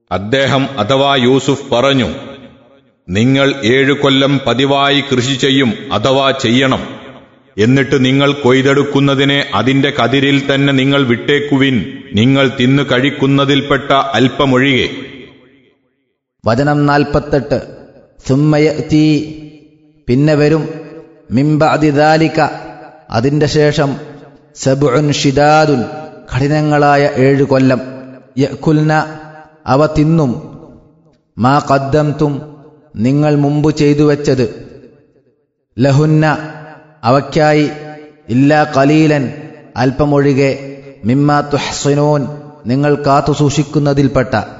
അദ്ദേഹം അഥവാ യൂസുഫ് പറഞ്ഞു നിങ്ങൾ ഏഴു കൊല്ലം പതിവായി കൃഷി ചെയ്യും അഥവാ ചെയ്യണം എന്നിട്ട് നിങ്ങൾ കൊയ്തെടുക്കുന്നതിനെ അതിന്റെ കതിരിൽ തന്നെ നിങ്ങൾ വിട്ടേക്കുവിൻ നിങ്ങൾ തിന്നു കഴിക്കുന്നതിൽപ്പെട്ട അല്പമൊഴികെ വചനം നാൽപ്പത്തെട്ട് സുമ്മയത്തി പിന്നെ വരും മിംബഅദിദാലിക അതിന്റെ ശേഷം സബുൻ ഷിദാദുൻ കഠിനങ്ങളായ ഏഴു കൊല്ലം യക്കുൽന അവ തിന്നും മാ കദ്ദംതും നിങ്ങൾ മുമ്പ് ചെയ്തു വച്ചത് ലഹുന്ന അവയ്ക്കായി ഇല്ലാ കലീലൻ അല്പമൊഴികെ മിമ്മ തുഹ്സിനൂൻ നിങ്ങൾ കാത്തു സൂക്ഷിക്കുന്നതിൽപ്പെട്ട